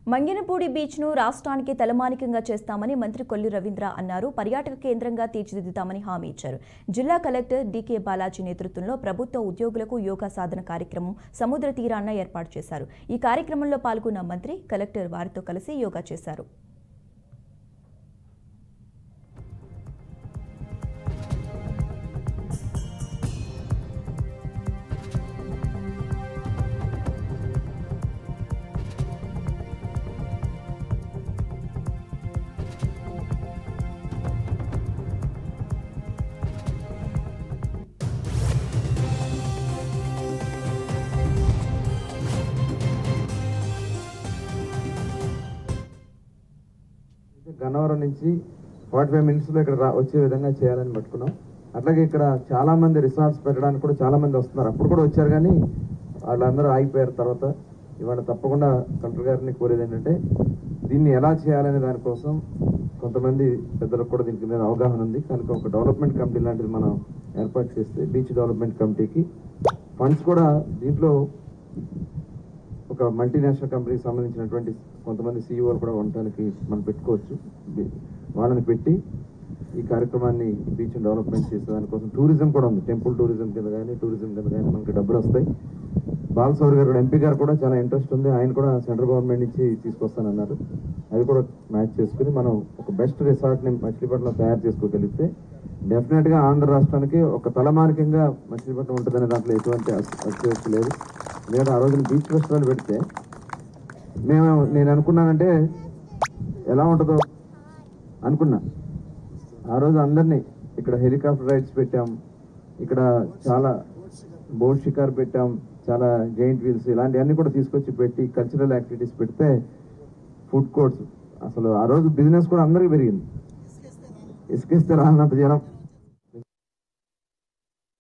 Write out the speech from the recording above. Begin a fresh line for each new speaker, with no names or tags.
మంగినపూడి బీచ్ను రాష్ట్రానికి తలమానికంగా చేస్తామని మంత్రి కొల్లు రవీంద్ర అన్నారు పర్యాటక కేంద్రంగా తీర్చిదిద్దుతామని హామీ ఇచ్చారు జిల్లా కలెక్టర్ డీకే బాలాజీ నేతృత్వంలో ప్రభుత్వ ఉద్యోగులకు యోగా సాధన కార్యక్రమం సముద్ర తీరాన ఏర్పాటు చేశారు ఈ కార్యక్రమంలో పాల్గొన్న మంత్రి కలెక్టర్ వారితో కలిసి యోగా చేశారు
గన్నవరం నుంచి ఫార్టీ ఫైవ్ మినిట్స్లో ఇక్కడ రా- వచ్చే విధంగా చేయాలని పట్టుకున్నాం అట్లాగే ఇక్కడ చాలా మంది రిసార్ట్స్ పెట్టడానికి కూడా చాలా మంది వస్తున్నారు అప్పుడు కూడా వచ్చారు కానీ వాళ్ళందరూ ఆగిపోయారు తర్వాత ఇవాళ తప్పకుండా కలెక్టర్ గారిని కోరేది ఏంటంటే దీన్ని ఎలా చేయాలనే దానికోసం కొంతమంది పెద్దలకు కూడా దీనికి మీద అవగాహన ఉంది కనుక ఒక డెవలప్మెంట్ కమిటీ లాంటిది మనం ఏర్పాటు చేస్తే బీచ్ డెవలప్మెంట్ కమిటీకి ఫండ్స్ కూడా దీంట్లో ఒక మల్టీనేషనల్ కంపెనీకి సంబంధించినటువంటి కొంతమంది సీఈఓలు కూడా ఉండటానికి మనం పెట్టుకోవచ్చు బి- వాళ్ళని పెట్టి ఈ కార్యక్రమాన్ని బీచ్ డెవలప్మెంట్ చేసే దానికోసం టూరిజం కూడా ఉంది టెంపుల్ టూరిజం కింద కానీ టూరిజం కింద కానీ మనకి డబ్బులు వస్తాయి బాలసౌరి గారు కూడా ఎంపీ గారు కూడా చాలా ఇంట్రెస్ట్ ఉంది ఆయన కూడా సెంట్రల్ గవర్నమెంట్ నుంచి తీసుకొస్తానన్నారు అది కూడా మ్యాచ్ చేసుకుని మనం ఒక బెస్ట్ రిసార్ట్ని మచిలీపట్నంలో తయారు చేసుకోగలిగితే డెఫినెట్గా ఆంధ్ర రాష్ట్రానికి ఒక తలమానికంగా మచిలీపట్నం ఉంటుందనే దాంట్లో ఎటువంటి అత్యవసరం లేదు లేదా ఆ రోజున బీచ్ ఫెస్టివల్ పెడితే మేము నేను అనుకున్నానంటే ఎలా ఉంటుందో అనుకున్నా ఆ రోజు అందరినీ ఇక్కడ హెలికాప్టర్ రైడ్స్ పెట్టాం ఇక్కడ చాలా బోట్ షికార్ పెట్టాం చాలా జైంట్ వీల్స్ ఇలాంటివన్నీ కూడా తీసుకొచ్చి పెట్టి కల్చరల్ యాక్టివిటీస్ పెడితే ఫుడ్ కోర్ట్స్ అసలు ఆ రోజు బిజినెస్ కూడా అందరికీ పెరిగింది ఇసుకిస్తే రానంత జనం